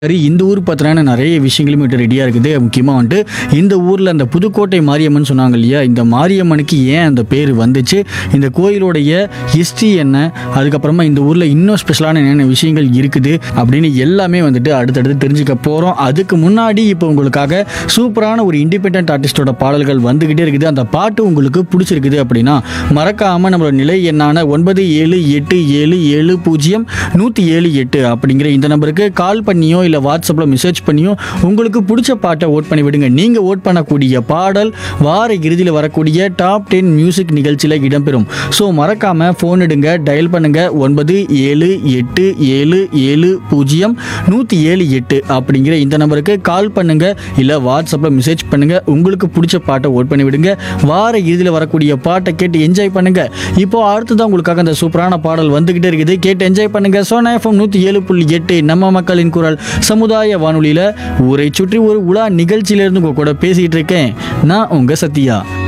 சரி இந்த ஊர் பத்திரான நிறைய விஷயங்களும் வந்துட்டு ரெடியாக இருக்குது முக்கியமாக வந்துட்டு இந்த ஊரில் அந்த புதுக்கோட்டை மாரியம்மன் சொன்னாங்க இல்லையா இந்த மாரியம்மனுக்கு ஏன் அந்த பேர் வந்துச்சு இந்த கோயிலுடைய ஹிஸ்ட்ரி என்ன அதுக்கப்புறமா இந்த ஊரில் இன்னும் ஸ்பெஷலான என்னென்ன விஷயங்கள் இருக்குது அப்படின்னு எல்லாமே வந்துட்டு அடுத்தடுத்து தெரிஞ்சுக்க போகிறோம் அதுக்கு முன்னாடி இப்போ உங்களுக்காக சூப்பரான ஒரு இண்டிபெண்ட் ஆர்டிஸ்டோட பாடல்கள் வந்துக்கிட்டே இருக்குது அந்த பாட்டு உங்களுக்கு பிடிச்சிருக்குது அப்படின்னா மறக்காமல் நம்மளோட நிலை எண்ணான ஒன்பது ஏழு எட்டு ஏழு ஏழு பூஜ்ஜியம் நூற்றி ஏழு எட்டு அப்படிங்கிற இந்த நம்பருக்கு கால் பண்ணியோ இல்லை வாட்ஸ்அப்பில் மெசேஜ் பண்ணியோ உங்களுக்கு பிடிச்ச பாட்டை ஓட் பண்ணி விடுங்க நீங்கள் ஓட் பண்ணக்கூடிய பாடல் வார இறுதியில் வரக்கூடிய டாப் டென் மியூசிக் நிகழ்ச்சியில் இடம்பெறும் ஸோ மறக்காமல் ஃபோன் எடுங்க டயல் பண்ணுங்க ஒன்பது ஏழு எட்டு ஏழு ஏழு பூஜ்ஜியம் நூற்றி ஏழு எட்டு அப்படிங்கிற இந்த நம்பருக்கு கால் பண்ணுங்க இல்லை வாட்ஸ்அப்பில் மெசேஜ் பண்ணுங்க உங்களுக்கு பிடிச்ச பாட்டை ஓட் பண்ணி விடுங்க வார இறுதியில் வரக்கூடிய பாட்டை கேட்டு என்ஜாய் பண்ணுங்க இப்போ அடுத்ததான் உங்களுக்காக அந்த சூப்பரான பாடல் வந்துகிட்டே இருக்குது கேட்டு என்ஜாய் பண்ணுங்க சோனா எஃப்எம் நூற்றி ஏழு புள்ளி எட்டு நம்ம மக்களின் குரல் சமுதாய வானொலியில் ஊரை சுற்றி ஒரு உலா நிகழ்ச்சியிலிருந்து உங்க கூட பேசிட்டு இருக்கேன் நான் உங்க சத்யா